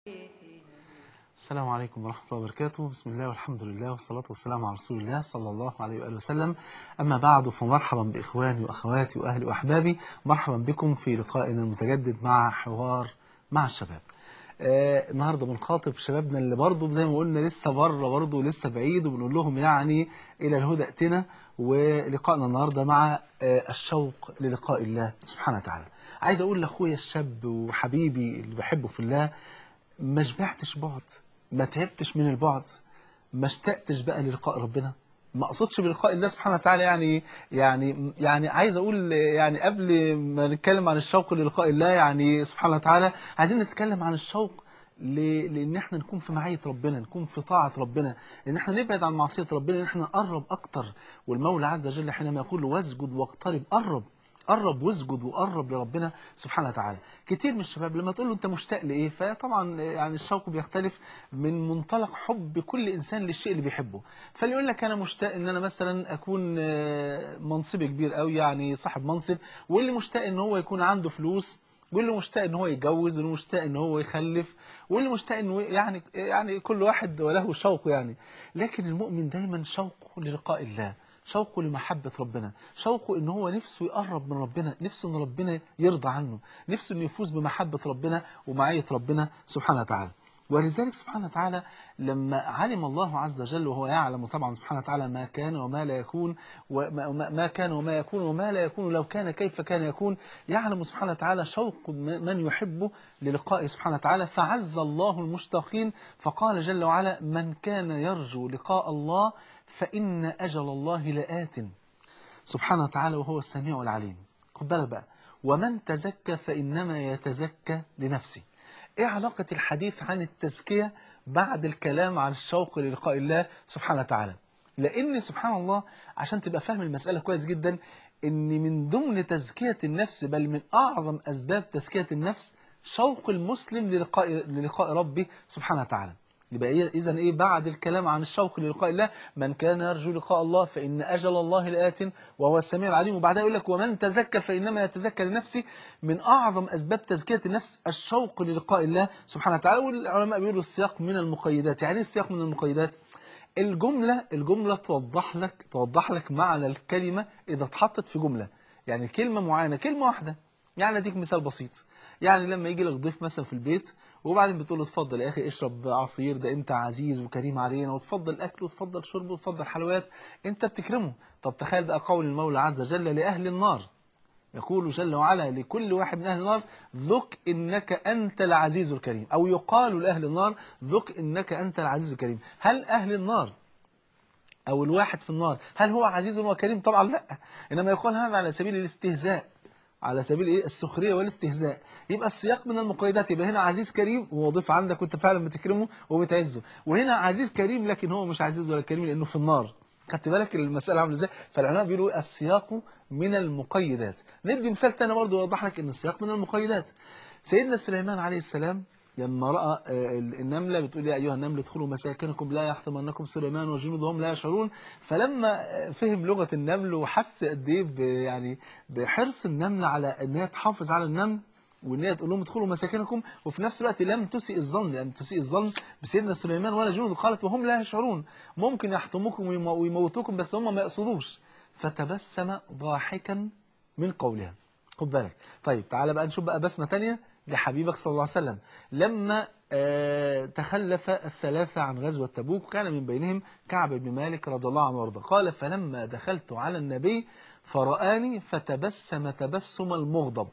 السلام عليكم ورحمة الله وبركاته بسم الله والحمد لله والصلاة والسلام على رسول الله صلى الله عليه وآله وسلم أما بعد فمرحبا بإخواني وأخواتي وأهلي وأحبابي مرحبا بكم في لقائنا المتجدد مع حوار مع الشباب آه النهارده بنخاطب شبابنا اللي برضه زي ما قلنا لسه بره برضه لسه بعيد وبنقول لهم يعني إلى الهدى ائتنا ولقائنا النهارده مع آه الشوق للقاء الله سبحانه وتعالى عايز أقول لأخويا الشاب وحبيبي اللي بحبه في الله ما شبعتش بعد ما تعبتش من البعد ما اشتقتش بقى للقاء ربنا ما اقصدش بلقاء الله سبحانه وتعالى يعني يعني يعني عايز اقول يعني قبل ما نتكلم عن الشوق للقاء الله يعني سبحانه وتعالى عايزين نتكلم عن الشوق ل- لان احنا نكون في معيه ربنا نكون في طاعه ربنا ان احنا نبعد عن معصيه ربنا ان احنا نقرب اكتر والمولى عز وجل حينما يقول له واسجد واقترب قرب قرب واسجد وقرب لربنا سبحانه وتعالى كتير من الشباب لما تقول له انت مشتاق لايه فطبعا يعني الشوق بيختلف من منطلق حب كل انسان للشيء اللي بيحبه فاللي يقول لك انا مشتاق ان انا مثلا اكون آه، منصبي كبير قوي يعني صاحب منصب واللي مشتاق ان هو يكون عنده فلوس واللي مشتاق ان هو يتجوز واللي مشتاق ان هو يخلف واللي مشتاق انه يعني يعني كل واحد وله شوقه يعني لكن المؤمن دايما شوقه للقاء الله شوقه لمحبة ربنا شوقه ان هو نفسه يقرب من ربنا نفسه ان ربنا يرضى عنه نفسه انه يفوز بمحبة ربنا ومعية ربنا سبحانه وتعالى ولذلك سبحانه وتعالى لما علم الله عز وجل وهو يعلم طبعا سبحانه وتعالى ما كان وما لا يكون وما ما- ما كان وما يكون وما لا يكون لو كان كيف كان يكون يعلم سبحانه وتعالى شوق م- من يحبه للقائه سبحانه وتعالى فعز الله المشتاقين فقال جل وعلا من كان يرجو لقاء الله فإن أجل الله لآت سبحانه وتعالى وهو السميع العليم خد بالك بقى ومن تزكى فإنما يتزكى لنفسه ايه علاقة الحديث عن التزكية بعد الكلام عن الشوق للقاء الله سبحانه وتعالى لأن سبحان الله عشان تبقى فاهم المسألة كويس جدا ان من ضمن تزكية النفس بل من أعظم أسباب تزكية النفس شوق المسلم للقاء, للقاء ربه سبحانه وتعالى يبقى إيه إذا إيه بعد الكلام عن الشوق للقاء الله من كان يرجو لقاء الله فإن أجل الله لآت وهو السميع العليم وبعدها يقول لك ومن تزكى فإنما يتزكى لنفسه من أعظم أسباب تزكية النفس الشوق للقاء الله سبحانه وتعالى والعلماء بيقولوا السياق من المقيدات يعني إيه السياق من المقيدات الجملة الجملة توضح لك توضح لك معنى الكلمة إذا اتحطت في جملة يعني كلمة معينة كلمة واحدة يعني أديك مثال بسيط يعني لما يجي لك ضيف مثلا في البيت وبعدين بتقول له اتفضل يا أخي اشرب عصير ده أنت عزيز وكريم علينا وتفضل أكل وتفضل شرب وتفضل حلويات أنت بتكرمه طب تخيل بقى قول المولى عز وجل لأهل النار يقول جل وعلا لكل واحد من أهل النار ذك إنك أنت العزيز الكريم أو يقال لأهل النار ذك إنك أنت العزيز الكريم هل أهل النار أو الواحد في النار هل هو عزيز وكريم طبعا لا إنما يقال هذا على سبيل الاستهزاء على سبيل ايه السخريه والاستهزاء يبقى السياق من المقيدات يبقى هنا عزيز كريم وهو ضيف عندك وانت فعلا بتكرمه وبتعزه وهنا عزيز كريم لكن هو مش عزيز ولا كريم لانه في النار خدت بالك المساله عامله ازاي فالعلماء بيقولوا السياق من المقيدات ندي مثال تاني برضه يوضح لك ان السياق من المقيدات سيدنا سليمان عليه السلام لما راى آه، النمله بتقول يا ايها النمل ادخلوا مساكنكم لا يحطمنكم سليمان وجنوده وهم لا يشعرون فلما آه، فهم لغه النمل وحس قد ايه ب- يعني بحرص النمل على ان هي تحافظ على النمل وان هي تقول لهم ادخلوا مساكنكم وفي نفس الوقت لم تسيء الظن لم تسيء الظن بسيدنا سليمان ولا جنوده قالت وهم لا يشعرون ممكن يحطموكم ويمو- ويموتوكم بس هم ما يقصدوش فتبسم ضاحكا من قولها خد بالك طيب تعالى بقى نشوف بقى بسمة تانية لحبيبك صلى الله عليه وسلم لما آه تخلف الثلاثة عن غزوة تبوك وكان من بينهم كعب بن مالك رضي الله عنه وارضاه قال فلما دخلت على النبي فرآني فتبسم تبسم المغضب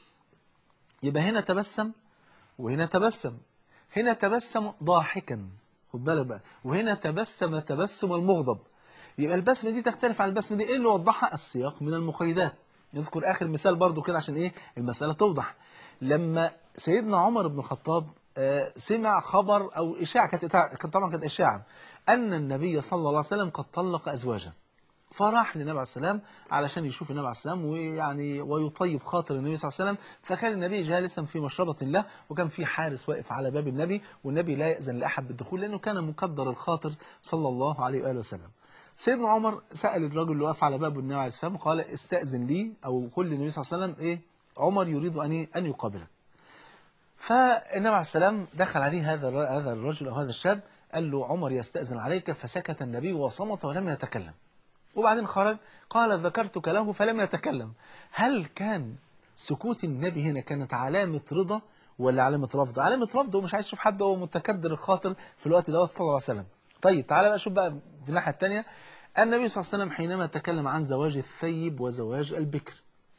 يبقى هنا تبسم وهنا تبسم هنا تبسم ضاحكا خد بالك بقى وهنا تبسم تبسم المغضب يبقى البسمة دي تختلف عن البسمة دي ايه اللي وضحها السياق من المقيدات نذكر اخر مثال برضو كده عشان ايه المسألة توضح لما سيدنا عمر بن الخطاب آه، سمع خبر او اشاعة كانت كانت طبعا كانت اشاعة ان النبي صلى الله عليه وسلم قد طلق ازواجه فراح للنبي عليه السلام علشان يشوف النبي عليه السلام ويعني ويطيب خاطر النبي صلى الله عليه وسلم فكان النبي جالسا في مشربة له وكان في حارس واقف على باب النبي والنبي لا يأذن لأحد بالدخول لأنه كان مقدر الخاطر صلى الله عليه وآله وسلم سيدنا عمر سأل الرجل اللي واقف على باب النبي عليه السلام قال استأذن لي أو كل النبي صلى الله عليه وسلم إيه عمر يريد أن أن يقابلك فالنبي عليه السلام دخل عليه هذا الر- هذا الرجل أو هذا الشاب قال له عمر يستأذن عليك فسكت النبي وصمت ولم يتكلم وبعدين خرج قال ذكرتك له فلم يتكلم هل كان سكوت النبي هنا كانت علامة رضا ولا علامة رفض علامة رفض هو مش عايز يشوف حد هو متكدر الخاطر في الوقت دوت صلى الله عليه وسلم طيب تعالى بقى شوف بقى في الناحية الثانية النبي صلى الله عليه وسلم حينما تكلم عن زواج الثيب وزواج البكر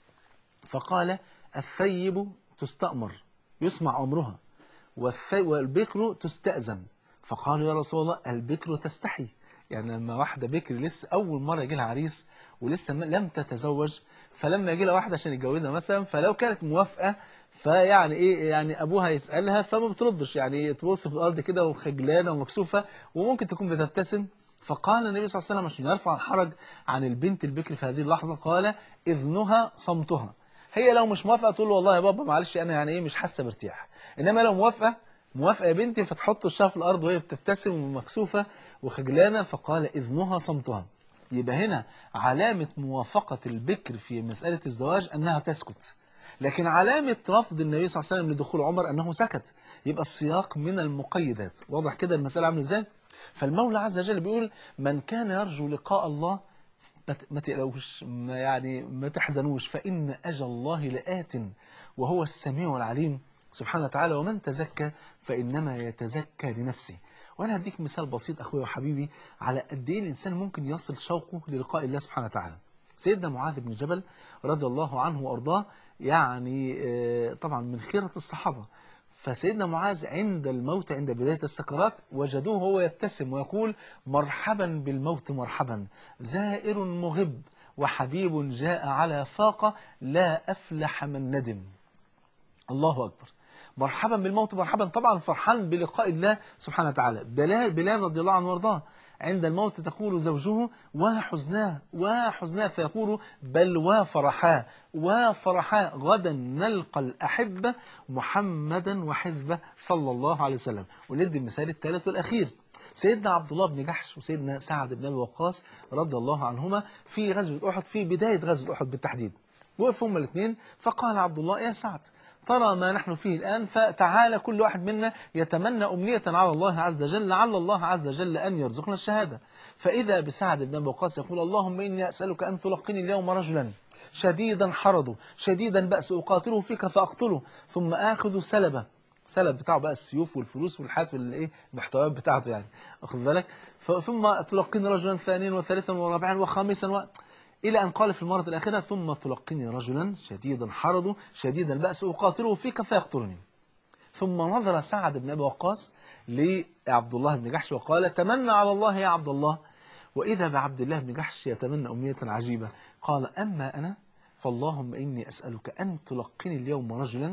فقال الثيب تستأمر يسمع أمرها والثي والبكر تستأذن فقالوا يا رسول الله البكر تستحي يعني لما واحدة بكر لسه أول مرة يجي لها عريس ولسه م- لم تتزوج فلما يجي لها واحدة عشان يتجوزها مثلا فلو كانت موافقة فيعني ايه يعني ابوها يسالها فما بتردش يعني تبص في الارض كده وخجلانه ومكسوفه وممكن تكون بتبتسم فقال النبي صلى الله عليه وسلم عشان يرفع الحرج عن البنت البكر في هذه اللحظه قال اذنها صمتها هي لو مش موافقه تقول له والله يا بابا معلش انا يعني ايه مش حاسه بارتياح انما لو موافقه موافقه يا بنتي فتحط وشها في الارض وهي بتبتسم ومكسوفه وخجلانه فقال اذنها صمتها يبقى هنا علامه موافقه البكر في مساله الزواج انها تسكت لكن علامة رفض النبي صلى الله عليه وسلم لدخول عمر أنه سكت يبقى السياق من المقيدات واضح كده المسألة عامله إزاي فالمولى عز وجل بيقول من كان يرجو لقاء الله ما ت- ما تقلقوش ما يعني ما تحزنوش فإن أجل الله لآت وهو السميع العليم سبحانه وتعالى ومن تزكى فإنما يتزكى لنفسه وأنا هديك مثال بسيط أخويا وحبيبي على قد إيه الإنسان ممكن يصل شوقه للقاء الله سبحانه وتعالى سيدنا معاذ بن جبل رضي الله عنه وأرضاه يعني آه، طبعا من خيرة الصحابة فسيدنا معاذ عند الموت عند بداية السكرات وجدوه هو يبتسم ويقول مرحبا بالموت مرحبا زائر مغب وحبيب جاء على فاقة لا أفلح من ندم الله أكبر مرحبا بالموت مرحبا طبعا فرحان بلقاء الله سبحانه وتعالى بلال, بلال رضي الله عنه وارضاه عند الموت تقول زوجه وحزناه وحزناه فيقول بل وفرحاه وفرحاه غدا نلقى الأحبة محمدا وحزبه صلى الله عليه وسلم وندي المثال الثالث والأخير سيدنا عبد الله بن جحش وسيدنا سعد بن أبي وقاص رضي الله عنهما في غزوة أحد في بداية غزوة أحد بالتحديد وقفوا هما الاثنين فقال عبد الله يا سعد ترى ما نحن فيه الآن فتعالى كل واحد منا يتمنى أمنية على الله عز وجل لعل الله عز وجل أن يرزقنا الشهادة فإذا بسعد بن أبي وقاص يقول اللهم إني أسألك أن تلقني اليوم رجلا شديدا حرضه شديدا بأس أقاتله فيك فأقتله ثم آخذ سلبه سلب بتاعه بقى السيوف والفلوس والحاجات والايه المحتويات بتاعته يعني واخد بالك ف- ثم تلقيني رجلا ثانيا وثالثا ورابعا وخامسا و... إلى أن قال في المرة الأخيرة ثم تلقيني رجلا شديدا حرضه شديدا البأس أقاتله فيك فيقتلني ثم نظر سعد بن أبي وقاص لعبد الله بن جحش وقال تمنى على الله يا عبد الله وإذا بعبد الله بن جحش يتمنى أمنية عجيبة قال أما أنا فاللهم إني أسألك أن تلقني اليوم رجلا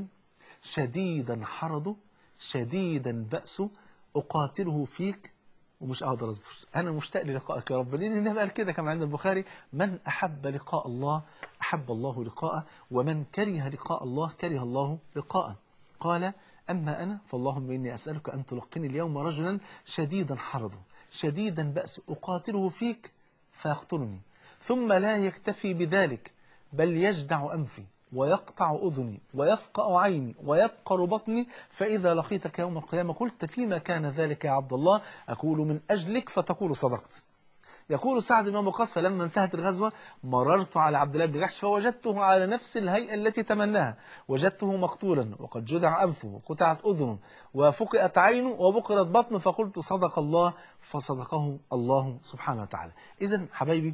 شديدا حرضه شديدا بأسه أقاتله فيك ومش قادر اصبر انا مشتاق للقائك يا رب لان النبي قال كده كما عند البخاري من احب لقاء الله احب الله لقاءه ومن كره لقاء الله كره الله لقاءه قال اما انا فاللهم اني اسالك ان تلقني اليوم رجلا شديدا حرضه شديدا بأس اقاتله فيك فيقتلني ثم لا يكتفي بذلك بل يجدع انفي ويقطع أذني ويفقأ عيني ويبقر بطني فإذا لقيتك يوم القيامة قلت فيما كان ذلك يا عبد الله أقول من أجلك فتقول صدقت يقول سعد بن وقاص فلما انتهت الغزوة مررت على عبد الله بن جحش فوجدته على نفس الهيئة التي تمناها وجدته مقتولا وقد جدع أنفه وقطعت أذنه وفقئت عينه وبقرت بطنه فقلت صدق الله فصدقه الله سبحانه وتعالى إذا حبايبي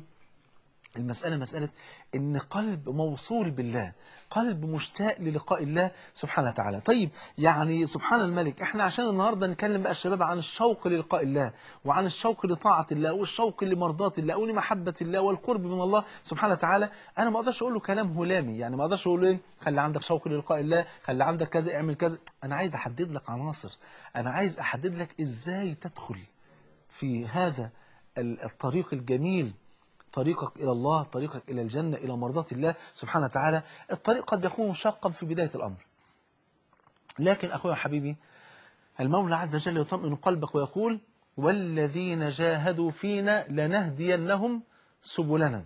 المسألة مسألة إن قلب موصول بالله قلب مشتاق للقاء الله سبحانه وتعالى طيب يعني سبحان الملك احنا عشان النهاردة نكلم بقى الشباب عن الشوق للقاء الله وعن الشوق لطاعة الله والشوق لمرضاة الله ولمحبة الله والقرب من الله سبحانه وتعالى انا ما اقدرش اقول له كلام هلامي يعني ما اقدرش اقول له ايه خلي عندك شوق للقاء الله خلي عندك كذا اعمل كذا انا عايز احدد لك عناصر انا عايز احدد لك ازاي تدخل في هذا الطريق الجميل طريقك إلى الله طريقك إلى الجنة إلى مرضاة الله سبحانه وتعالى الطريق قد يكون شاقا في بداية الأمر لكن أخويا حبيبي المولى عز وجل يطمئن قلبك ويقول والذين جاهدوا فينا لنهدينهم سبلنا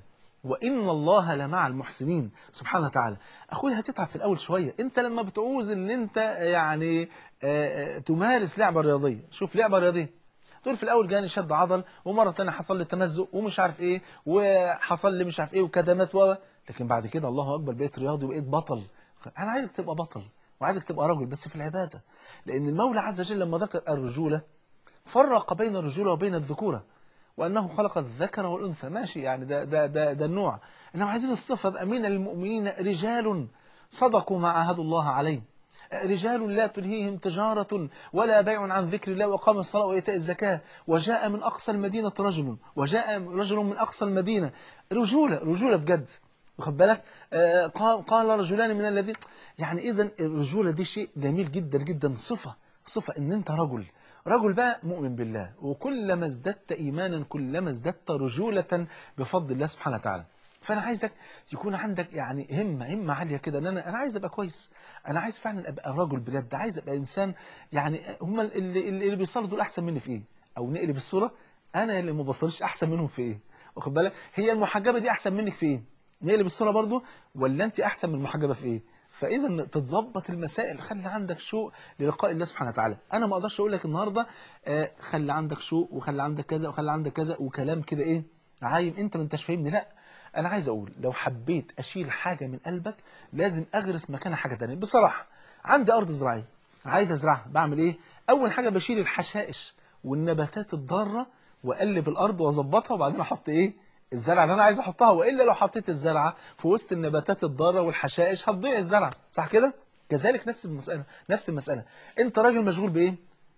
وإن الله لمع المحسنين سبحانه وتعالى أخوي هتتعب في الأول شوية أنت لما بتعوز أن أنت يعني آه، آه، تمارس لعبة رياضية شوف لعبة رياضية تقول في الأول جاني شد عضل ومرة تانية حصل لي تمزق ومش عارف إيه وحصل لي مش عارف إيه وكدمات و لكن بعد كده الله أكبر بقيت رياضي وبقيت بطل أنا عايزك تبقى بطل وعايزك تبقى رجل بس في العبادة لأن المولى عز وجل لما ذكر الرجولة فرق بين الرجولة وبين الذكورة وأنه خلق الذكر والأنثى ماشي يعني ده, ده, ده, ده النوع إنما عايزين الصفة بقى من المؤمنين رجال صدقوا ما عاهدوا الله عليه رجال لا تلهيهم تجارة ولا بيع عن ذكر الله وقام الصلاة وإيتاء الزكاة وجاء من أقصى المدينة رجل وجاء رجل من أقصى المدينة رجولة رجولة بجد واخد بالك آه قال, قال رجلان من الذين يعني إذا الرجولة دي شيء جميل جدا جدا صفة صفة إن أنت رجل رجل بقى مؤمن بالله وكلما ازددت إيمانا كلما ازددت رجولة بفضل الله سبحانه وتعالى فأنا عايزك يكون عندك يعني همة همة عالية كده ان أنا أنا عايز أبقى كويس أنا عايز فعلا أبقى رجل بجد عايز أبقى إنسان يعني هم اللي, اللي بيصلوا دول أحسن مني في إيه أو نقلب الصورة أنا اللي ما بصليش أحسن منهم في إيه واخد بالك هي المحجبة دي أحسن منك في إيه نقلب الصورة برضو ولا أنت أحسن من المحجبة في إيه فاذا تتظبط المسائل خلي عندك شوق للقاء الله سبحانه وتعالى انا ما اقدرش اقول لك النهارده آه خلي عندك شوق وخلي عندك كذا وخلي عندك كذا وكلام كده ايه عايم انت ما انتش فاهمني لا انا عايز اقول لو حبيت اشيل حاجه من قلبك لازم اغرس مكانها حاجه ثانيه بصراحه عندي ارض زراعيه عايز ازرعها بعمل ايه اول حاجه بشيل الحشائش والنباتات الضاره واقلب الارض واظبطها وبعدين احط ايه الزرعه اللي انا عايز احطها والا لو حطيت الزرعه في وسط النباتات الضاره والحشائش هتضيع الزرعه صح كده كذلك نفس المساله نفس المساله انت راجل مشغول بايه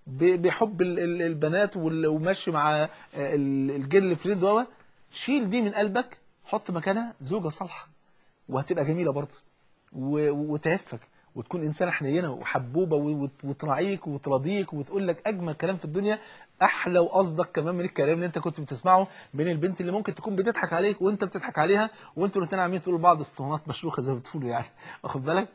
بحب البنات وماشي مع الجيرل فريند دوت شيل دي من قلبك حط مكانها زوجه صالحه وهتبقى جميله برضه وتعفك وتكون إنسانة حنينة وحبوبة وتراعيك وتراضيك وتقول لك أجمل كلام في الدنيا أحلى وأصدق كمان من الكلام اللي أنت كنت بتسمعه من البنت اللي ممكن تكون بتضحك عليك وأنت بتضحك عليها وأنتوا الاثنين عاملين تقولوا لبعض اسطوانات مشروخة زي ما بتقولوا يعني واخد بالك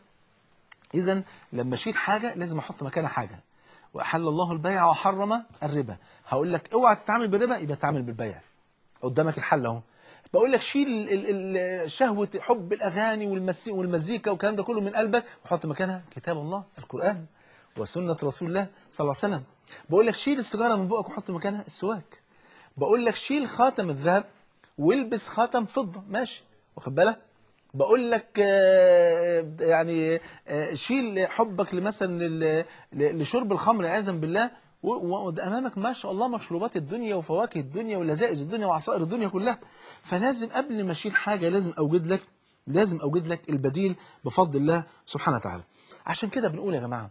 إذا لما أشيل حاجة لازم أحط مكانها حاجة وأحل الله البيع وحرم الربا هقول لك اوعى تتعامل بالربا يبقى تعامل بالبيع قدامك الحل اهو بقول لك شيل شهوة حب الأغاني والمزيكا والكلام ده كله من قلبك وحط مكانها كتاب الله القرآن وسنة رسول الله صلى الله عليه وسلم بقول لك شيل السيجارة من بقك وحط مكانها السواك بقول لك شيل خاتم الذهب والبس خاتم فضة ماشي واخد بالك بقول لك يعني شيل حبك مثلا لشرب الخمر عياذا بالله وأمامك ما شاء الله مشروبات الدنيا وفواكه الدنيا ولذائذ الدنيا وعصائر الدنيا كلها فلازم قبل ما اشيل حاجة لازم أوجد لك لازم أوجد لك البديل بفضل الله سبحانه وتعالى عشان كده بنقول يا جماعة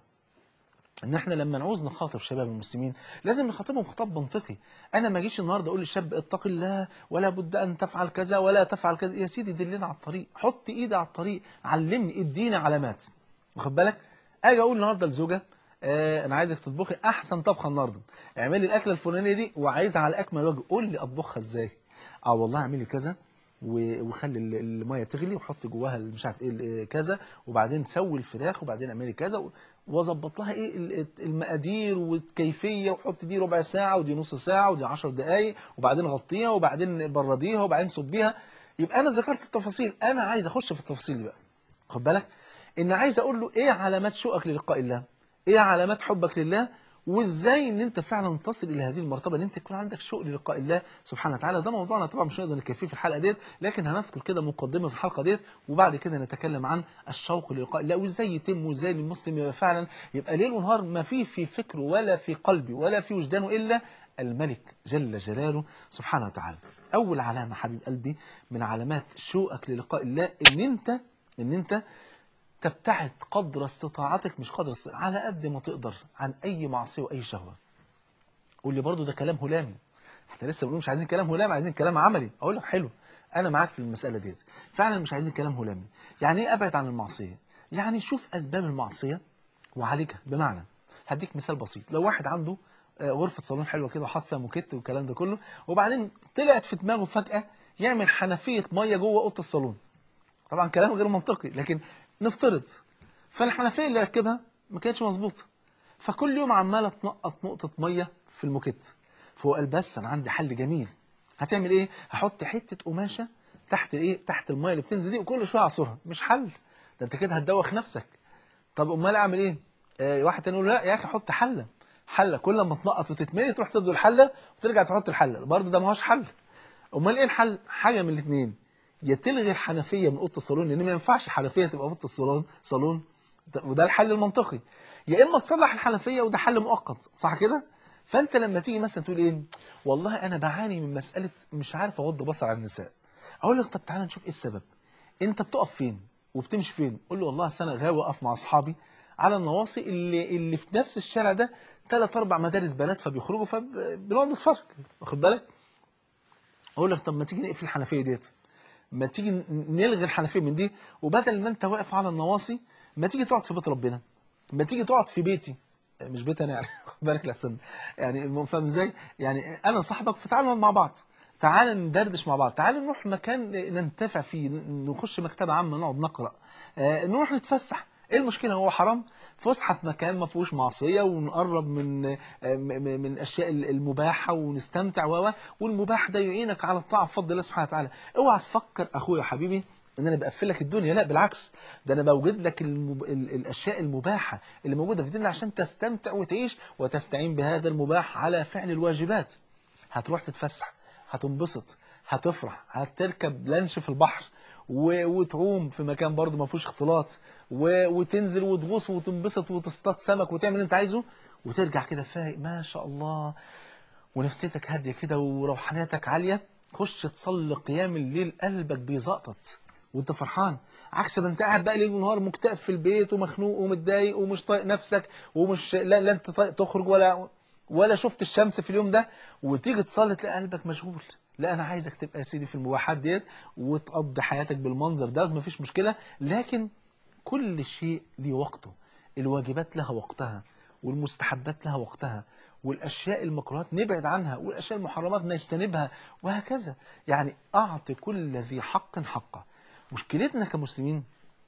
ان احنا لما نعوز نخاطب شباب المسلمين لازم نخاطبهم خطاب منطقي انا ما اجيش النهارده اقول للشاب اتق الله ولا بد ان تفعل كذا ولا تفعل كذا يا سيدي دلنا على الطريق حط ايدي على الطريق علمني اديني علامات واخد بالك اجي اقول النهارده لزوجه آه انا عايزك تطبخي احسن طبخه النهارده اعملي الاكله الفلانيه دي وعايزها على اكمل وجه قول لي اطبخها ازاي اه والله اعملي كذا وخلي الميه تغلي وحط جواها مش عارف ايه كذا وبعدين تسوي الفراخ وبعدين اعملي كذا واظبط لها ايه المقادير والكيفيه وحط دي ربع ساعه ودي نص ساعه ودي 10 دقائق وبعدين غطيها وبعدين برديها وبعدين صبيها يبقى انا ذكرت التفاصيل انا عايز اخش في التفاصيل دي بقى خد بالك ان عايز اقول له ايه علامات شوقك للقاء الله ايه علامات حبك لله وازاي ان انت فعلا تصل الى هذه المرتبه ان انت يكون عندك شوق للقاء الله سبحانه وتعالى ده موضوعنا طبعا مش هنقدر نكفيه في الحلقه ديت لكن هنذكر كده مقدمه في الحلقه ديت وبعد كده نتكلم عن الشوق للقاء الله وازاي يتم وازاي المسلم يبقى فعلا يبقى ليل ونهار ما في في فكره ولا في قلبه ولا في وجدانه الا الملك جل جلاله سبحانه وتعالى اول علامه حبيب قلبي من علامات شوقك للقاء الله ان انت ان انت تبتعد قدر استطاعتك مش قدر استطاعتك على قد ما تقدر عن أي معصية وأي شهوة قول لي برضو ده كلام هلامي احنا لسه بنقول مش عايزين كلام هلامي عايزين كلام عملي أقول لك حلو أنا معاك في المسألة ديت فعلا مش عايزين كلام هلامي يعني إيه أبعد عن المعصية يعني شوف أسباب المعصية وعالجها بمعنى هديك مثال بسيط لو واحد عنده غرفة صالون حلوة كده وحاط فيها موكيت والكلام ده كله وبعدين طلعت في دماغه فجأة يعمل حنفية مية جوه أوضة الصالون طبعا كلام غير منطقي لكن نفترض فالحنفيه اللي ركبها ما كانتش مظبوطه فكل يوم عماله تنقط نقطه ميه في الموكيت فهو قال بس انا عندي حل جميل هتعمل ايه هحط حته قماشه تحت الايه تحت الميه اللي بتنزل دي وكل شويه اعصرها مش حل ده انت كده هتدوخ نفسك طب امال اعمل ايه آه واحد تاني يقول لا يا اخي حط حله حله كل ما تنقط وتتملي تروح تدوا الحله وترجع تحط الحله برضه ده ما هوش حل امال ايه الحل حاجه من الاثنين يا تلغي الحنفيه من اوضه الصالون لان ما ينفعش حنفيه تبقى في اوضه الصالون صالون ده- وده الحل المنطقي يا اما تصلح الحنفيه وده حل مؤقت صح كده فانت لما تيجي مثلا تقول ايه والله انا بعاني من مساله مش عارف اغض بصر عن النساء اقول لك طب تعالى نشوف ايه السبب انت بتقف فين وبتمشي فين قول له والله أصل انا غاوي اقف مع اصحابي على النواصي اللي اللي في نفس الشارع ده ثلاث اربع مدارس بنات فبيخرجوا فبنقعد نتفرج واخد بالك اقول لك طب ما تيجي نقفل الحنفيه ديت ما تيجي ن- نلغي الحنفيه من دي وبدل ما انت واقف على النواصي ما تيجي تقعد في بيت ربنا ما تيجي تقعد في بيتي مش بيت انا يعني خد بالك لحسن يعني الم- فاهم ازاي يعني انا صاحبك فتعال نقعد مع بعض تعال ندردش مع بعض تعال نروح مكان ننتفع فيه ن- نخش مكتبه عامه نقعد نقرا آه، نروح نتفسح ايه المشكله هو حرام فسحه في مكان ما فيهوش معصيه ونقرب من آه، م- م- من الاشياء المباحه ونستمتع و و- والمباح ده يعينك على الطاعه بفضل الله سبحانه وتعالى اوعى تفكر اخويا وحبيبي ان انا بقفل لك الدنيا لا بالعكس ده انا بوجد لك المب... ال... الاشياء المباحه اللي موجوده في ديننا عشان تستمتع وتعيش وتستعين بهذا المباح على فعل الواجبات هتروح تتفسح هتنبسط هتفرح هتركب لانش في البحر و... وتعوم في مكان برضه ما فيهوش اختلاط و... وتنزل وتغوص وتنبسط وتصطاد سمك وتعمل اللي انت عايزه وترجع كده فايق ما شاء الله ونفسيتك هاديه كده وروحانيتك عاليه خش تصلي قيام الليل قلبك بيزقطط وانت فرحان عكس ما انت قاعد بقى ليل ونهار مكتئب في البيت ومخنوق ومتضايق ومش طايق نفسك ومش لا, لا انت طايق تخرج ولا ولا شفت الشمس في اليوم ده وتيجي تصلي تلاقي قلبك مشغول لا انا عايزك تبقى يا سيدي في المباحات ديت وتقضي حياتك بالمنظر ده مفيش مشكله لكن كل شيء ليه وقته الواجبات لها وقتها والمستحبات لها وقتها والأشياء المكروهات نبعد عنها والأشياء المحرمات نجتنبها وهكذا يعني أعطي كل ذي حق حقه مشكلتنا كمسلمين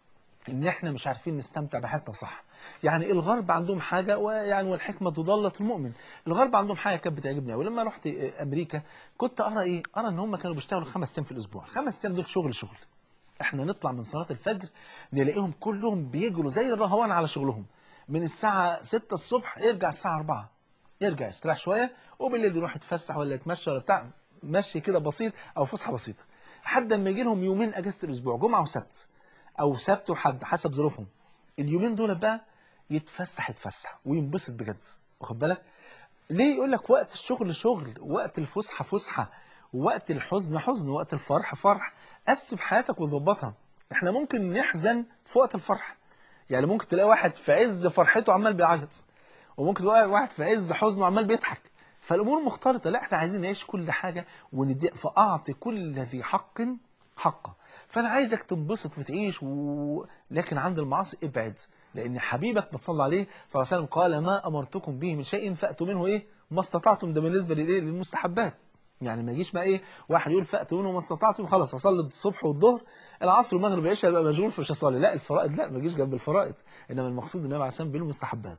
ان احنا مش عارفين نستمتع بحياتنا صح يعني الغرب عندهم حاجة ويعني والحكمة ضالة المؤمن الغرب عندهم حاجة كانت بتعجبني قوي لما رحت امريكا كنت ارى ايه ارى ان هم كانوا بيشتغلوا خمس ايام في الاسبوع خمس ايام دول شغل شغل احنا نطلع من صلاة الفجر نلاقيهم كلهم بيجروا زي الرهوان على شغلهم من الساعة 6 الصبح يرجع الساعة 4 يرجع يستريح شوية وبالليل يروح يتفسح ولا يتمشى ولا بتاع مشي كده بسيط او فسحة بسيطة لحد ما يجي لهم يومين اجازة الاسبوع جمعة وسبت او سبت وحد حسب ظروفهم اليومين دول بقى يتفسح يتفسح وينبسط بجد واخد بالك ليه يقول لك وقت الشغل شغل وقت الفسحه فسحه وقت الحزن حزن وقت الفرح فرح قسم حياتك وظبطها احنا ممكن نحزن في وقت الفرح يعني ممكن تلاقي واحد في عز فرحته عمال بيعيط وممكن تلاقي واحد في عز حزنه عمال بيضحك فالامور مختلطه لا احنا عايزين نعيش كل حاجه وندي فاعطي كل ذي حق حقه فانا عايزك تنبسط وتعيش و... لكن عند المعاصي ابعد لان حبيبك ما تصلى عليه صلى الله عليه وسلم قال ما امرتكم به من شيء فاتوا منه ايه ما استطعتم ده بالنسبه للايه للمستحبات يعني ما يجيش بقى ايه واحد يقول فاتوا منه ما استطعتم خلاص اصلي الصبح والظهر العصر والمغرب والعشاء يبقى مشغول فمش هصلي لا الفرائض لا ما يجيش جنب الفرائض انما المقصود النبي عليه الصلاه والسلام بالمستحبات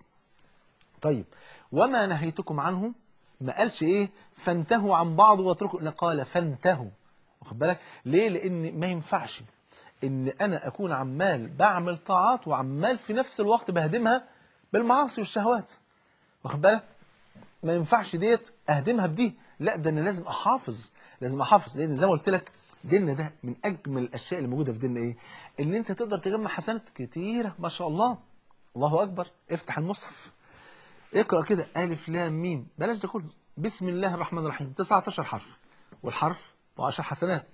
طيب وما نهيتكم عنه ما قالش ايه فانتهوا عن بعض واتركوا لا قال فانتهوا واخد بالك ليه لان ما ينفعش ان انا اكون عمال بعمل طاعات وعمال في نفس الوقت بهدمها بالمعاصي والشهوات واخد بالك ما ينفعش ديت اهدمها بدي لا ده انا لازم احافظ لازم احافظ لان زي ما قلت لك ديننا ده من اجمل الاشياء اللي موجوده في ديننا ايه ان انت تقدر تجمع حسنات كتيره ما شاء الله الله اكبر افتح المصحف اقرا كده الف لام ميم بلاش ده كله بسم الله الرحمن الرحيم 19 حرف والحرف و10 حسنات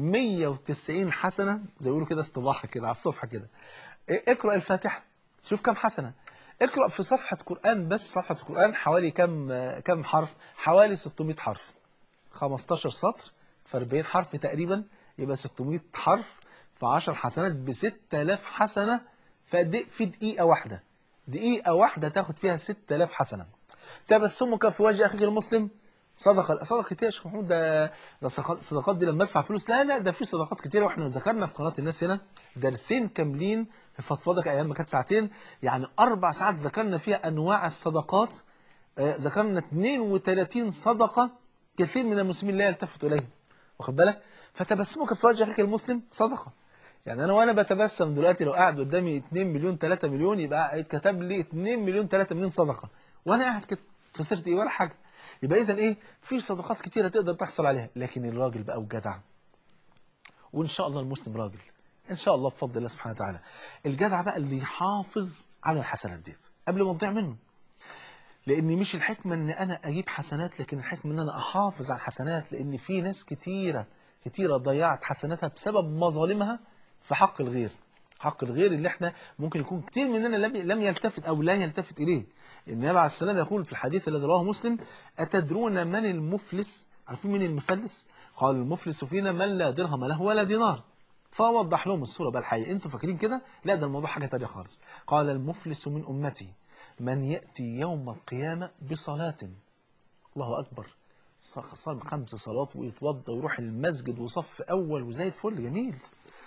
190 حسنه زي يقولوا كده استباحه كده على الصفحه كده اقرا الفاتحه شوف كم حسنه اقرا في صفحه قران بس صفحه القران حوالي كم كم حرف حوالي 600 حرف 15 سطر في 40 حرف تقريبا يبقى 600 حرف في 10 حسنات ب 6000 حسنه في في دقيقه واحده دقيقه واحده تاخد فيها 6000 حسنه تبسمك في وجه اخيك المسلم صدقه صدقه كتير يا شيخ محمود ده ده صدقات دي لما ادفع فلوس لا لا ده في صدقات كتير واحنا ذكرنا في قناه الناس هنا درسين كاملين في فضفضك ايام ما كانت ساعتين يعني اربع ساعات ذكرنا فيها انواع الصدقات آه ذكرنا 32 صدقه كثير من المسلمين لا يلتفتوا اليها واخد بالك فتبسمك في وجه اخيك المسلم صدقه يعني انا وانا بتبسم دلوقتي لو قاعد قدامي 2 مليون 3 مليون يبقى اتكتب لي 2 مليون 3 مليون صدقه وانا قاعد كده خسرت ايه ولا حاجه يبقى اذا ايه في صدقات كتيره تقدر تحصل عليها لكن الراجل بقى وجدع وان شاء الله المسلم راجل ان شاء الله بفضل الله سبحانه وتعالى الجدع بقى اللي يحافظ على الحسنات ديت قبل ما تضيع منه لان مش الحكمه ان انا اجيب حسنات لكن الحكمه ان انا احافظ على الحسنات لان في ناس كتيره كتيره ضيعت حسناتها بسبب مظالمها في حق الغير حق الغير اللي احنا ممكن يكون كتير مننا لم لم يلتفت او لا يلتفت اليه النبي عليه السلام يقول في الحديث الذي رواه مسلم اتدرون من المفلس عارفين مين المفلس قال المفلس فينا من لا درهم له ولا دينار فوضح لهم الصورة بقى الحقيقة انتوا فاكرين كده لا ده الموضوع حاجة تانية خالص قال المفلس من أمتي من يأتي يوم القيامة بصلاة الله أكبر صلى خمس صلوات ويتوضى ويروح المسجد وصف أول وزي الفل جميل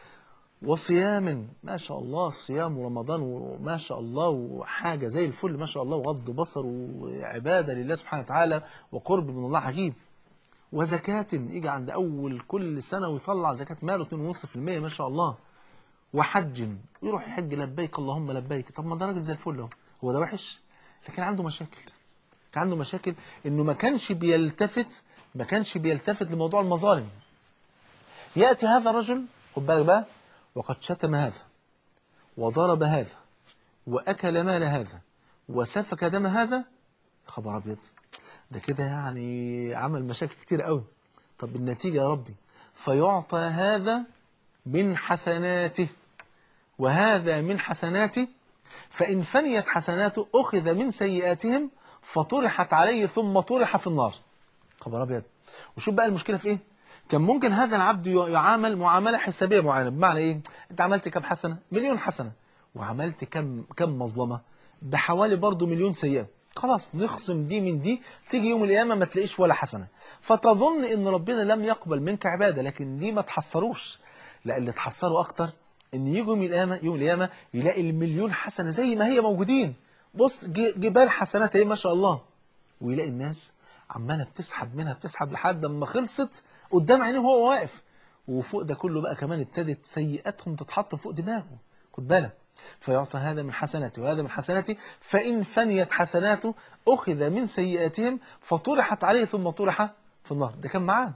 وصيام ما شاء الله صيام رمضان وما شاء الله وحاجة زي الفل ما شاء الله وغض بصر وعبادة لله سبحانه وتعالى وقرب من الله عجيب وزكاة يجي عند أول كل سنة ويطلع زكاة ماله 2.5% ما شاء الله وحج يروح يحج لبيك اللهم لبيك طب ما ده راجل زي الفل اهو هو ده وحش لكن عنده مشاكل كان عنده مشاكل انه ما كانش بيلتفت ما كانش بيلتفت لموضوع المظالم يأتي هذا الرجل خد بالك بقى وقد شتم هذا وضرب هذا وأكل مال هذا وسفك دم هذا خبر أبيض ده كده يعني عمل مشاكل كتير قوي طب النتيجة يا ربي فيعطى هذا من حسناته وهذا من حسناته فإن فنيت حسناته أخذ من سيئاتهم فطرحت عليه ثم طرح في النار خبر أبيض وشوف بقى المشكلة في إيه كان ممكن هذا العبد يعامل معاملة حسابية معينة بمعنى إيه أنت عملت كم حسنة مليون حسنة وعملت كم كم مظلمة بحوالي برضه مليون سيئة خلاص نخصم دي من دي تيجي يوم القيامة ما تلاقيش ولا حسنة فتظن ان ربنا لم يقبل منك عبادة لكن دي ما تحصروش لا اللي تحصروا اكتر ان يجي يوم القيامة يوم القيامة يلاقي المليون حسنة زي ما هي موجودين بص جبال حسنات ايه ما شاء الله ويلاقي الناس عمالة بتسحب منها بتسحب لحد ما خلصت قدام عينيه وهو واقف وفوق ده كله بقى كمان ابتدت سيئاتهم تتحط فوق دماغه خد بالك فيعطى هذا من حسناته وهذا من حسناته فإن فنيت حسناته أخذ من سيئاتهم فطرحت عليه ثم طرح في النار ده كان معاه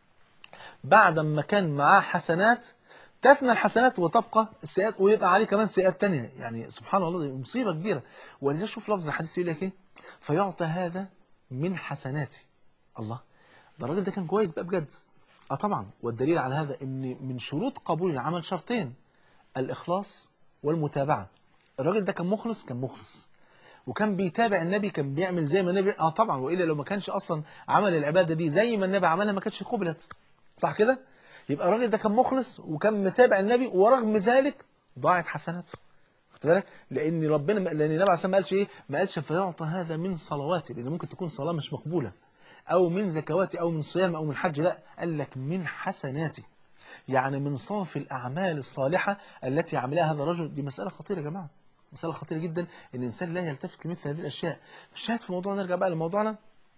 بعد ما كان معاه حسنات تفنى الحسنات وتبقى السيئات ويبقى عليه كمان سيئات تانية يعني سبحان الله دي مصيبة كبيرة ولذا شوف لفظ الحديث يقول لك ايه فيعطى هذا من حسناتي الله ده الراجل ده كان كويس بقى بجد اه طبعا والدليل على هذا ان من شروط قبول العمل شرطين الإخلاص والمتابعة الراجل ده كان مخلص كان مخلص وكان بيتابع النبي كان بيعمل زي ما النبي اه طبعا والا لو ما كانش اصلا عمل العباده دي زي ما النبي عملها ما كانتش قبلت صح كده يبقى الراجل ده كان مخلص وكان متابع النبي ورغم ذلك ضاعت حسناته خدت بالك لان ربنا لان النبي عليه الصلاه ما قالش ايه ما قالش فيعطى هذا من صلواتي لان ممكن تكون صلاه مش مقبوله او من زكواتي او من صيام او من حج لا قال لك من حسناتي يعني من صافي الأعمال الصالحة التي عملها هذا الرجل دي مسألة خطيرة يا جماعة مسألة خطيرة جدا إن الإنسان لا يلتفت لمثل هذه الأشياء الشاهد في موضوع نرجع بقى لموضوعنا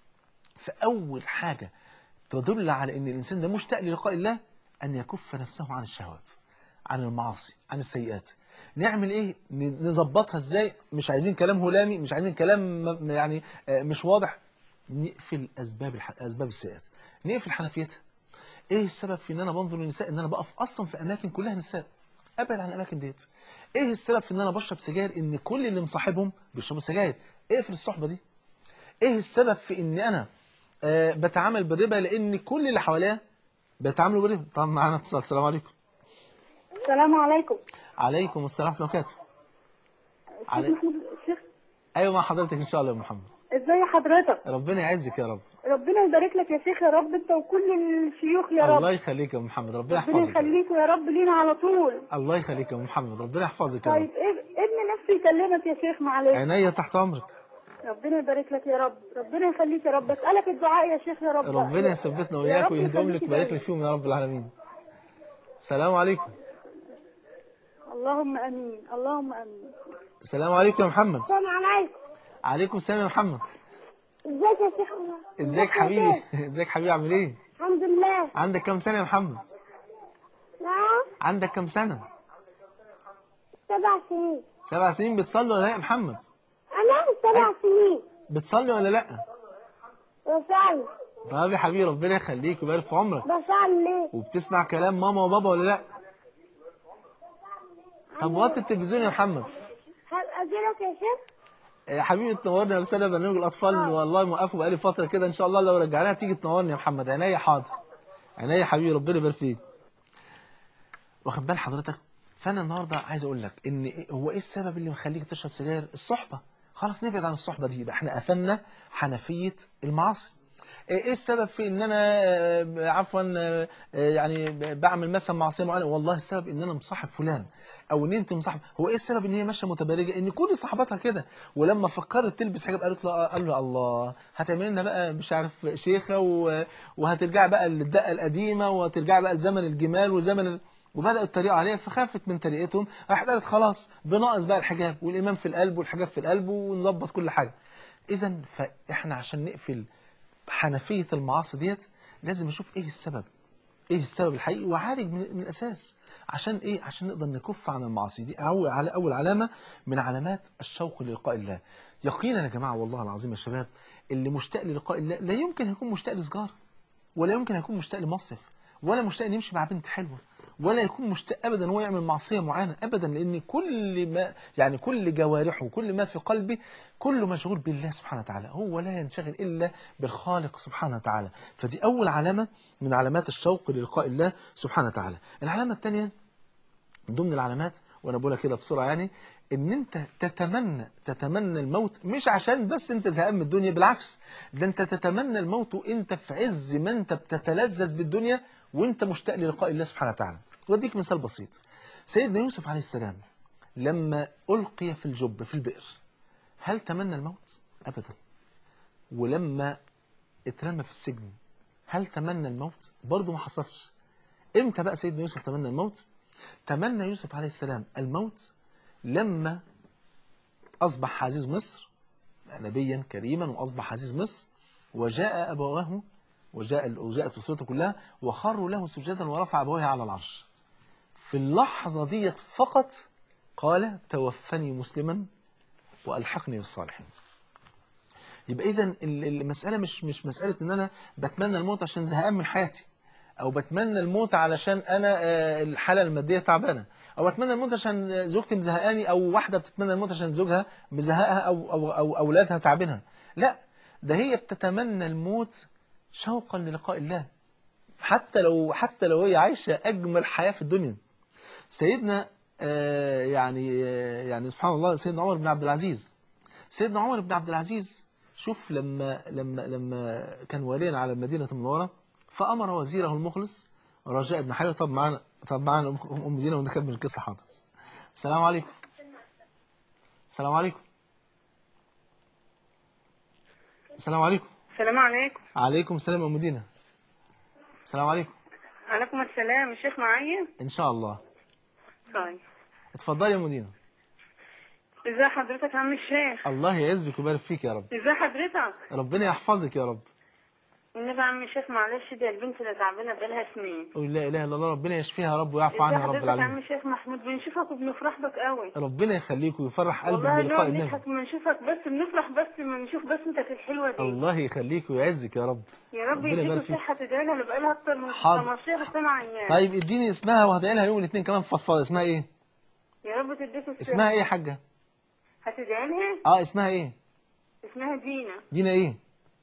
فأول حاجة تدل على إن الإنسان ده مشتاق للقاء الله أن يكف نفسه عن الشهوات عن المعاصي عن السيئات نعمل ايه نظبطها ازاي مش عايزين كلام هلامي مش عايزين كلام يعني مش واضح نقفل اسباب الح... اسباب السيئات نقفل حنفيتها ايه السبب في ان انا بنظر للنساء ان انا بقف اصلا في اماكن كلها نساء ابعد عن الاماكن ديت ايه السبب في ان انا بشرب سجاير ان كل اللي مصاحبهم بيشربوا سجاير اقفل الصحبه دي ايه السبب في ان انا آه بتعامل بالربا لان كل اللي حواليا بيتعاملوا بالربا طبعا معانا اتصال السلام عليكم السلام عليكم عليكم السلام ورحمه الله وبركاته علي... شيخ محمود شيخ ايوه مع حضرتك ان شاء الله يا محمد ازاي حضرتك ربنا يعزك يا رب ربنا يبارك لك يا شيخ يا رب انت وكل الشيوخ يا رب الله يخليك يا محمد ربنا ربنا يحفظك يخليك يا رب لينا على طول الله يخليك يا محمد ربنا يحفظك يا طيب رب إيه- ابن نفسي يكلمك يا شيخ معلش عينيا تحت امرك ربنا يبارك لك يا رب ربنا يخليك يا رب اسالك الدعاء يا شيخ يا رب ربنا يثبتنا يا وإياك رب ويهديهم لك يخليك ويبارك دايما. لك فيهم يا رب العالمين السلام عليكم اللهم امين اللهم امين السلام عليكم يا محمد السلام عليكم عليكم السلام يا محمد ازيك يا شيخ ازيك حبيبي ازيك حبيبي عامل ايه الحمد لله عندك كام سنة يا محمد عندك كم سنة سبع سنين سبع سنين بتصلي ولا لا يا محمد أنا سبع أي. سنين بتصلي ولا لا بصلي طب يا حبيبي ربنا يخليك ويبارك في عمرك بصلي وبتسمع كلام ماما وبابا ولا لا طب وطي التلفزيون يا محمد هل أجيلك يا شيخ؟ يا حبيبي تنورنا بسنة برنامج الأطفال والله موقفه بقالي فترة كده إن شاء الله لو رجعناها تيجي تنورني يا محمد عينيا حاضر عينيا يا حبيبي ربنا يبارك فيك واخد بال حضرتك فأنا النهاردة عايز أقول لك إن إيه- هو إيه السبب اللي مخليك تشرب سجاير الصحبة خلاص نبعد عن الصحبة دي يبقى إحنا قفلنا حنفية المعاصي ايه إيه السبب في ان انا آه، عفوا آه، آه، يعني ب- بعمل مثلا معصيه معينه والله السبب ان انا مصاحب فلان او ان انت مصاحب هو ايه السبب ان هي ماشيه متبرجه ان كل صحباتها كده ولما فكرت تلبس حجاب قالت له آه، قال له الله هتعمل لنا بقى مش عارف شيخه و- وهترجع بقى للدقه القديمه وهترجع بقى لزمن الجمال وزمن ال... وبداوا يتريقوا عليها فخافت من تريقتهم راحت قالت خلاص بناقص بقى الحجاب والايمان في القلب والحجاب في القلب ونظبط كل حاجه اذا فاحنا عشان نقفل حنفية المعاصي ديت لازم نشوف ايه السبب ايه السبب الحقيقي وعالج من, من الاساس عشان ايه عشان نقدر نكف عن المعاصي دي اول على اول علامه من علامات الشوق للقاء الله يقينا يا جماعه والله العظيم يا شباب اللي مشتاق للقاء الله لا يمكن يكون مشتاق لسجاره ولا يمكن يكون مشتاق لمصيف ولا مشتاق ان يمشي مع بنت حلوه ولا يكون مشتاق ابدا ان هو يعمل معصيه معينه ابدا لان كل ما يعني كل جوارحه وكل ما في قلبه كله مشغول بالله سبحانه وتعالى هو لا ينشغل الا بالخالق سبحانه وتعالى فدي اول علامه من علامات الشوق للقاء الله سبحانه وتعالى العلامه الثانيه من ضمن العلامات وانا بقولها كده بسرعه يعني ان انت تتمنى تتمنى الموت مش عشان بس انت زهقان من الدنيا بالعكس ده انت تتمنى الموت وانت في عز ما انت بتتلذذ بالدنيا وانت مشتاق للقاء الله سبحانه وتعالى واديك مثال بسيط سيدنا يوسف عليه السلام لما القي في الجب في البئر هل تمنى الموت ابدا ولما اترمى في السجن هل تمنى الموت برضه ما حصلش امتى بقى سيدنا يوسف تمنى الموت تمنى يوسف عليه السلام الموت لما أصبح عزيز مصر نبيا كريما وأصبح عزيز مصر وجاء أبواه وجاء وجاءت أسرته كلها وخروا له سجدا ورفع أبويه على العرش في اللحظة ديت فقط قال توفني مسلما وألحقني بالصالحين يبقى إذا المسألة مش مش مسألة إن أنا بتمنى الموت عشان زهقان من حياتي او بتمنى الموت علشان انا آه، الحاله الماديه تعبانه او اتمنى الموت عشان زوجتي مزهقاني او واحده بتتمنى الموت عشان زوجها مزهقها او او او اولادها تعبينها لا ده هي بتتمنى الموت شوقا للقاء الله حتى لو حتى لو هي عايشه اجمل حياه في الدنيا سيدنا آه، يعني آه، يعني سبحان الله سيدنا عمر بن عبد العزيز سيدنا عمر بن عبد العزيز شوف لما لما لما كان واليا على المدينه المنوره فامر وزيره المخلص رجاء بن حيوه طب معانا طب معانا ام أم دينا ونكمل القصه حاضر السلام عليكم السلام عليكم السلام عليكم السلام عليكم عليكم السلام يا ام دينا السلام عليكم عليكم السلام الشيخ معايا ان شاء الله طيب اتفضلي يا ام دينا ازي حضرتك يا عم الشيخ الله يعزك ويبارك فيك يا رب ازي حضرتك ربنا يحفظك يا رب النبي يا عم الشيخ معلش دي البنت اللي تعبانه بقالها سنين قول لا اله الا الله ربنا يشفيها يا رب ويعفو ازي عنها يا رب حضرتك يا عم العالمين الشيخ محمود بنشوفك وبنفرح بك قوي ربنا يخليك ويفرح قلبك والله بلقاء نقعد النبي نضحك ما نشوفك بس بنفرح بس ما نشوف بس انت الحلوه دي الله يخليك ويعزك يا رب يا رب ربنا يديك يبارك فيك. الصحه تدعي لها اللي بقالها اكتر من حاضر. 15 سنه عيان طيب اديني اسمها وهدعي لها يوم الاثنين كمان فضفاضه اسمها ايه يا رب تديك الصحه اسمها ايه يا حاجه هتدعي لها اه اسمها ايه اسمها دينا دينا ايه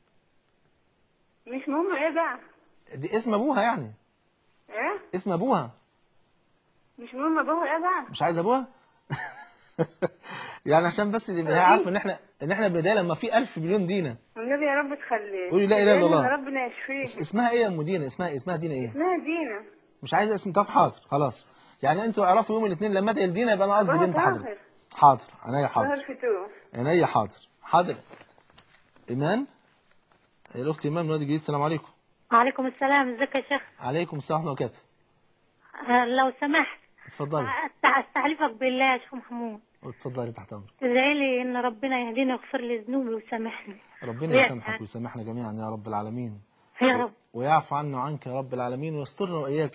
مش مهم ايه بقى دي اسم ابوها يعني ايه اسم ابوها مش مهم ابوها ايه بقى مش عايز ابوها يعني عشان بس تبقى هي عارفه ان احنا ان احنا بندايه لما في 1000 مليون دينا والنبي يا رب تخليك قولي لا إله إلا الله. ربنا اس- يشفيك اسمها ايه يا ام دينا اسمها اسمها دينا ايه اسمها دينا مش عايزه اسم طب حاضر خلاص يعني انتوا اعرفوا يوم الاثنين لما ادعي لدينا يبقى انا قصدي أبوها بنت طاهر. حضرتك حاضر عينيا حاضر ظهر فتوح عينيا حاضر حاضر ايمان الاخت ايمان من وادي الجديد السلام عليكم وعليكم السلام ازيك يا شيخ عليكم السلام ورحمه الله وبركاته آه، لو سمحت اتفضلي أست- استحلفك بالله يا شيخ محمود اتفضلي تحت امرك تدعي لي ان ربنا يهديني ويغفر لي ذنوبي ويسامحني ربنا يا- يسامحك ويسامحنا جميعا يا رب العالمين يا رب ويعفو عنا وعنك يا رب العالمين ويسترنا واياك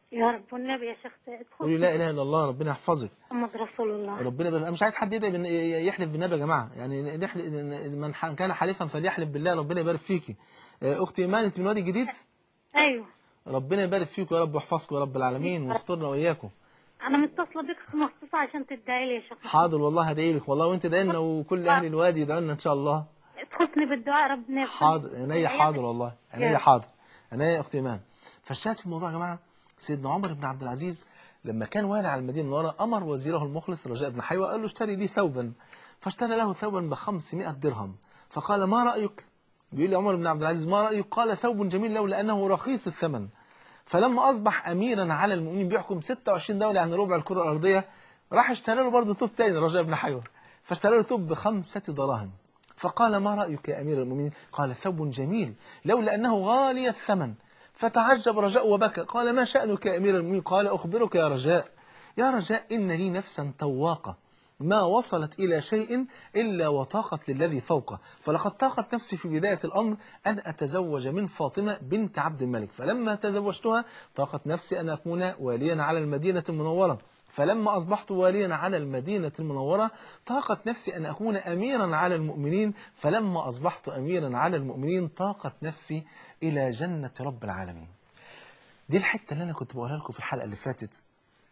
يا رب والنبي يا شيخ سيد قولي لا اله الا الله ربنا يحفظك محمد رسول الله ربنا يبارك انا مش عايز حد يدعي بن- يحلف بالنبي يا جماعه يعني نحلف إذا من ح- كان حالفا فليحلف بالله ربنا يبارك فيكي آه، اختي ايمان انت من وادي الجديد ايوه ربنا يبارك فيكم يا رب ويحفظكم يا رب العالمين ويسترنا واياكم انا متصله بك مخصوص عشان تدعي لي يا شيخ حاضر والله هدعي لك والله وانت دعينا وكل اهل الوادي يدعوا لنا ان شاء الله تخصني بالدعاء ربنا يرحمك. حاضر عينيا حاضر والله عينيا يا. حاضر عينيا يا اختي ايمان فالشاهد في الموضوع يا جماعه سيدنا عمر بن عبد العزيز لما كان والي على المدينه المنوره امر وزيره المخلص رجاء بن حيوه قال له اشتري لي ثوبا فاشترى له ثوبا ب 500 درهم فقال ما رايك؟ بيقول لي عمر بن عبد العزيز ما رايك؟ قال ثوب جميل لولا انه رخيص الثمن فلما اصبح اميرا على المؤمنين بيحكم 26 دوله يعني ربع الكره الارضيه راح اشترى له برضه توب تاني رجاء بن حيوه فاشترى له توب بخمسه دراهم فقال ما رايك يا امير المؤمنين؟ قال ثوب جميل لولا انه غالي الثمن فتعجب رجاء وبكى قال ما شأنك يا أمير المؤمنين قال أخبرك يا رجاء يا رجاء إن لي نفسا تواقة ما وصلت إلى شيء إلا وطاقت للذي فوقه فلقد طاقت نفسي في بداية الأمر أن أتزوج من فاطمة بنت عبد الملك فلما تزوجتها طاقت نفسي أن أكون واليا على المدينة المنورة فلما أصبحت واليا على المدينة المنورة طاقت نفسي أن أكون أميرا على المؤمنين فلما أصبحت أميرا على المؤمنين طاقت نفسي إلى جنة رب العالمين دي الحتة اللي أنا كنت بقولها لكم في الحلقة اللي فاتت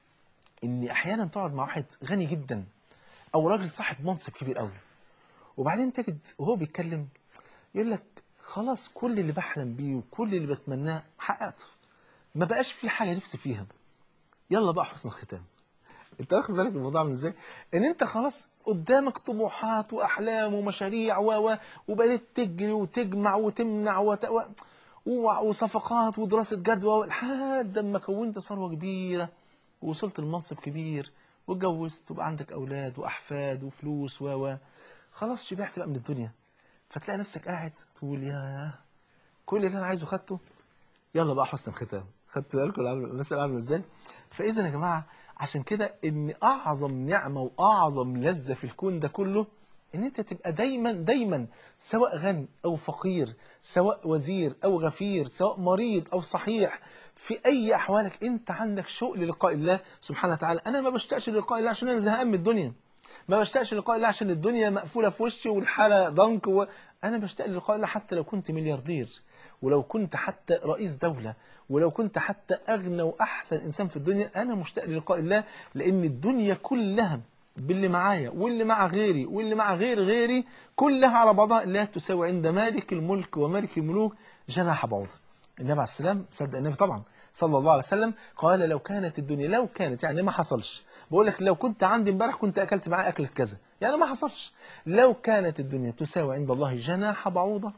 إن أحيانا تقعد مع واحد غني جدا أو راجل صاحب منصب كبير قوي وبعدين تجد وهو بيتكلم يقول لك خلاص كل اللي بحلم بيه وكل اللي بتمناه حققته ما بقاش في حاجة نفسي فيها يلا بقى حسن الختام انت واخد بالك من الموضوع عامل ازاي ان انت خلاص قدامك طموحات واحلام ومشاريع و و وبدات تجري وتجمع وتمنع وت... و... و... وصفقات ودراسه جدوى لحد ما كونت ثروه كبيره ووصلت لمنصب كبير واتجوزت وبقى عندك اولاد واحفاد وفلوس و و خلاص شبعت بقى من الدنيا فتلاقي نفسك قاعد تقول يا كل اللي انا عايزه خدته يلا بقى حسن الختام خدت بالكم العمل- المسألة عامله ازاي فاذا يا جماعه عشان كده ان اعظم نعمه واعظم لذه في الكون ده كله ان انت تبقى دايما دايما سواء غني او فقير سواء وزير او غفير سواء مريض او صحيح في اي احوالك انت عندك شوق للقاء الله سبحانه وتعالى انا ما بشتاقش للقاء الله عشان انا زهقان من الدنيا ما بشتاقش للقاء الله عشان الدنيا مقفوله في وشي والحاله ضنك و... انا بشتاق للقاء الله حتى لو كنت ملياردير ولو كنت حتى رئيس دوله ولو كنت حتى اغنى واحسن انسان في الدنيا انا مشتاق للقاء الله لان الدنيا كلها باللي معايا واللي مع غيري واللي مع غير غيري كلها على بعضها لا تساوي عند مالك الملك وملك الملوك جناح بعوضه النبي عليه السلام صدق النبي طبعا صلى الله عليه وسلم قال لو كانت الدنيا لو كانت يعني ما حصلش بقول لك لو كنت عندي امبارح كنت اكلت معاه اكله كذا يعني ما حصلش لو كانت الدنيا تساوي عند الله جناح بعوضه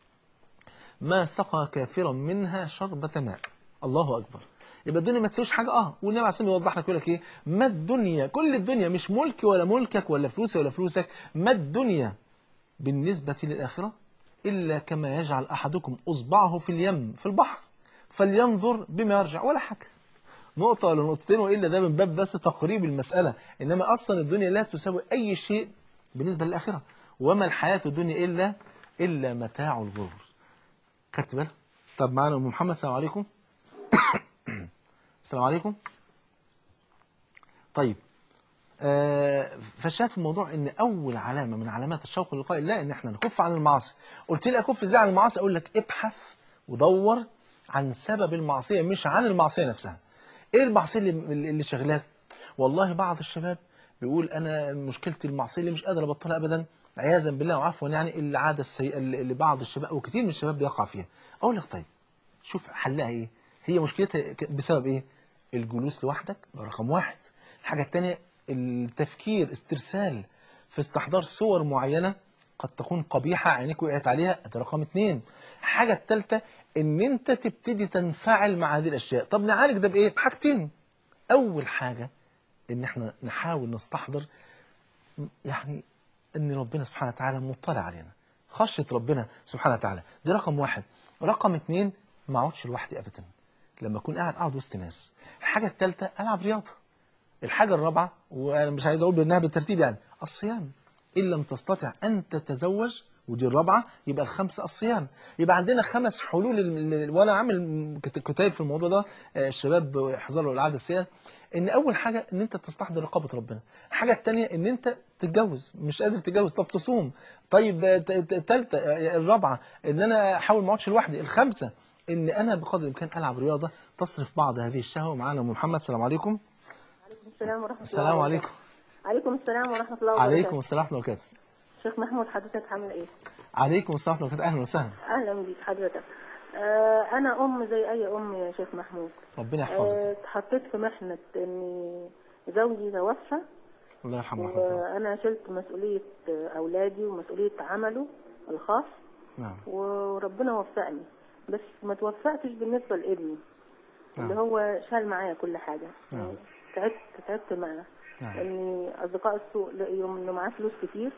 ما سقى كافرا منها شربة ماء الله أكبر يبقى الدنيا ما تسويش حاجة اه والنبي عليه الصلاة والسلام يوضح لك يقول لك ايه ما الدنيا كل الدنيا مش ملكي ولا ملكك ولا فلوسي ولا فلوسك ما الدنيا بالنسبة للآخرة إلا كما يجعل أحدكم أصبعه في اليم في البحر فلينظر بما يرجع ولا حاجة نقطة ولا نقطتين وإلا ده من باب بس تقريب المسألة إنما أصلا الدنيا لا تساوي أي شيء بالنسبة للآخرة وما الحياة الدنيا إلا إلا متاع الغرور خدت بالك طب معانا ام محمد السلام عليكم السلام عليكم طيب آه فالشاهد في الموضوع ان اول علامه من علامات الشوق للقاء الله ان احنا نكف عن المعاصي قلت لي اكف ازاي عن المعاصي اقول لك ابحث ودور عن سبب المعصيه مش عن المعصيه نفسها ايه المعصيه اللي اللي شغلاك والله بعض الشباب بيقول انا مشكلتي المعصيه اللي مش قادر ابطلها ابدا عياذا بالله وعفوا يعني العاده السيئه اللي اللي بعض الشباب وكثير من الشباب بيقع فيها اقول لك طيب شوف حلها ايه هي مشكلتها ك- بسبب ايه الجلوس لوحدك ده رقم واحد الحاجه الثانيه التفكير استرسال في استحضار صور معينه قد تكون قبيحه عينيك وقعت عليها ده رقم اثنين الحاجه الثالثه ان انت تبتدي تنفعل مع هذه الاشياء طب نعالج ده بايه بحاجتين اول حاجه ان احنا نحاول نستحضر يعني ان ربنا سبحانه وتعالى مطلع علينا خشيه ربنا سبحانه وتعالى دي رقم واحد رقم اتنين ما اقعدش لوحدي ابدا لما اكون قاعد اقعد وسط ناس الحاجه الثالثه العب رياضه الحاجه الرابعه وانا مش عايز اقول بانها بالترتيب يعني الصيام ان لم تستطع ان تتزوج ودي الرابعه يبقى الخمسه الصيام يبقى عندنا خمس حلول ال- ال- وانا عامل كت- كتاب في الموضوع ده آه، الشباب يحذروا العاده السيئه ان اول حاجه ان انت تستحضر رقابه ربنا الحاجه الثانيه ان انت تتجوز مش قادر تتجوز طب تصوم طيب الثالثه الرابعه ان انا احاول ما اقعدش لوحدي الخامسه ان انا بقدر الامكان العب رياضه تصرف بعض هذه الشهوه معانا أم محمد السلام عليكم عليكم السلام ورحمة السلام الله عليكم عليكم السلام ورحمة الله وبركاته عليكم السلام ورحمه الله وبركاته شيخ محمود حضرتك عامل ايه؟ عليكم السلام ورحمه الله وبركاته اهلا وسهلا أهلا بيك حضرتك آه أنا أم زي أي أم يا شيخ محمود ربنا يحفظك آه، اتحطيت في محنة إن زوجي توفى الله يرحمه ورحمه الله وأنا شلت مسؤولية أولادي ومسؤولية عمله الخاص نعم وربنا وفقني بس ما توفقتش بالنسبة لابني اللي نعم. هو شال معايا كل حاجة نعم. يعني تعبت تعبت معاه نعم. اني اصدقاء السوق لقيوا انه معاه فلوس كتير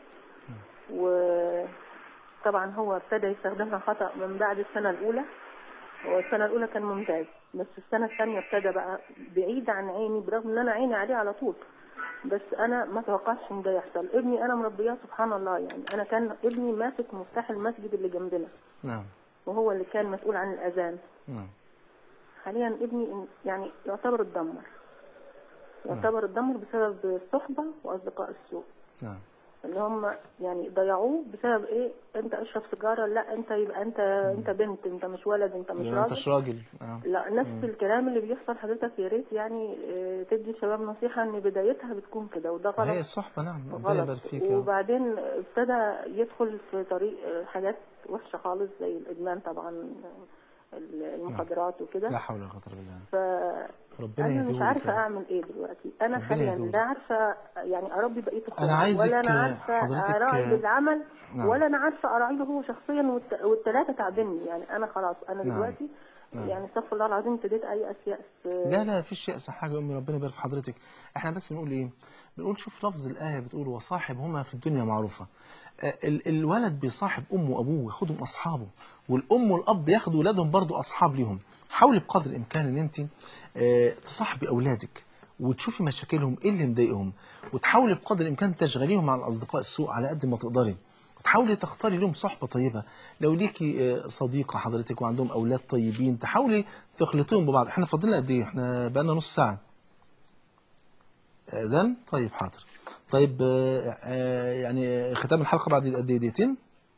وطبعا هو ابتدى يستخدمها خطأ من بعد السنة الأولى هو السنة الأولى كان ممتاز بس السنة الثانية ابتدى بقى بعيد عن عيني برغم ان انا عيني عليه على طول بس انا ما توقعتش ان ده يحصل ابني انا مربياه سبحان الله يعني انا كان ابني ماسك مفتاح المسجد اللي جنبنا نعم وهو اللي كان مسؤول عن الأذان نعم حاليا ابني يعني يعتبر اتدمر يعتبر اتدمر بسبب الصحبة وأصدقاء السوء نعم اللي هم يعني ضيعوه بسبب ايه انت اشرب سيجاره لا انت يبقى انت انت بنت انت مش ولد انت مش لان انت راجل مش راجل آه. لا نفس الكلام اللي بيحصل حضرتك يا ريت يعني اه، تدي الشباب نصيحه ان بدايتها بتكون كده وده هي غلط الصحبه نعم ربنا يبارك غلط فيك يا رب. وبعدين ابتدى يدخل في طريق اه، حاجات وحشه خالص زي الادمان طبعا اه، المخدرات وكده لا حول ولا قوه الا بالله ف ربنا انا يهديه مش لك عارفه يا رب. اعمل ايه دلوقتي انا ربنا حاليا يهديه لا عارفه يعني اربي بقيه اخواتي عايزك، ولا انا عارفه حضرتك، اراعي للعمل نعم. ولا انا عارفه اراعي له هو شخصيا والت- والثلاثه تعبني يعني انا خلاص انا نعم. دلوقتي نعم. يعني استغفر الله العظيم ابتديت اي اشياء لا لا فيش يأس حاجة يا أمي ربنا يبارك في حضرتك احنا بس بنقول ايه بنقول شوف لفظ الآية بتقول وصاحبهما في الدنيا معروفة آه، ال- الولد بيصاحب أمه وأبوه وياخدهم أصحابه والأم والأب بياخدوا ولادهم برضو أصحاب ليهم حاولي بقدر الإمكان إن أنت آه، تصاحبي أولادك وتشوفي مشاكلهم إيه اللي مضايقهم وتحاولي بقدر الإمكان تشغليهم عن أصدقاء السوء على قد ما تقدري وتحاولي تختاري لهم صحبة طيبة لو ليكي آه، صديقة حضرتك وعندهم أولاد طيبين تحاولي تخلطيهم ببعض احنا فاضلنا قد ايه احنا بقالنا نص ساعة اذان طيب حاضر طيب آه، آه، يعني ختام الحلقة بعد قد ايه دقيقتين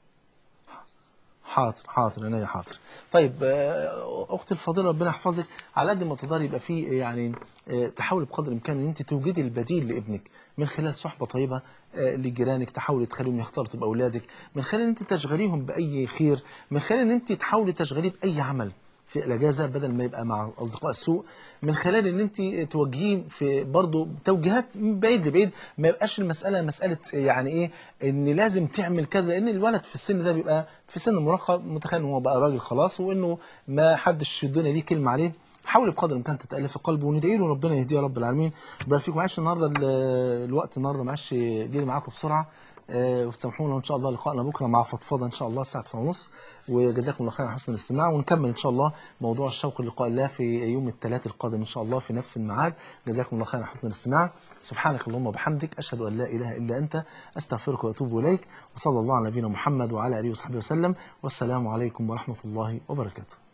حاضر حاضر انا حاضر طيب آه، اختي الفاضله ربنا يحفظك على قد ما تقدري يبقى في يعني آه، تحاولي بقدر الامكان ان انت توجدي البديل لابنك من خلال صحبه طيبه آه، لجيرانك تحاولي تخليهم يختلطوا باولادك من خلال ان انت تشغليهم باي خير من خلال ان انت تحاولي تشغليه باي عمل في الاجازه بدل ما يبقى مع اصدقاء السوء من خلال ان انت توجهيه في برضه توجيهات من بعيد لبعيد ما يبقاش المساله مساله يعني ايه ان لازم تعمل كذا لان الولد في السن ده بيبقى في سن المراهقه متخيل ان هو بقى راجل خلاص وانه ما حدش في الدنيا ليه كلمه عليه حاول بقدر الامكان تتالف في قلبه وندعي له ربنا يهديه يا رب العالمين يبارك فيكم معلش النهارده ال- الوقت النهارده معلش جري معاكم بسرعه آه، وتسامحونا ان شاء الله لقائنا بكره مع فضفضه ان شاء الله الساعه 9:30 وجزاكم الله خيرا على حسن الاستماع ونكمل ان شاء الله موضوع الشوق للقاء الله في يوم الثلاث القادم ان شاء الله في نفس الميعاد جزاكم الله خيرا على حسن الاستماع سبحانك اللهم وبحمدك اشهد ان لا اله الا انت استغفرك واتوب اليك وصلى الله على نبينا محمد وعلى اله وصحبه وسلم والسلام عليكم ورحمه الله وبركاته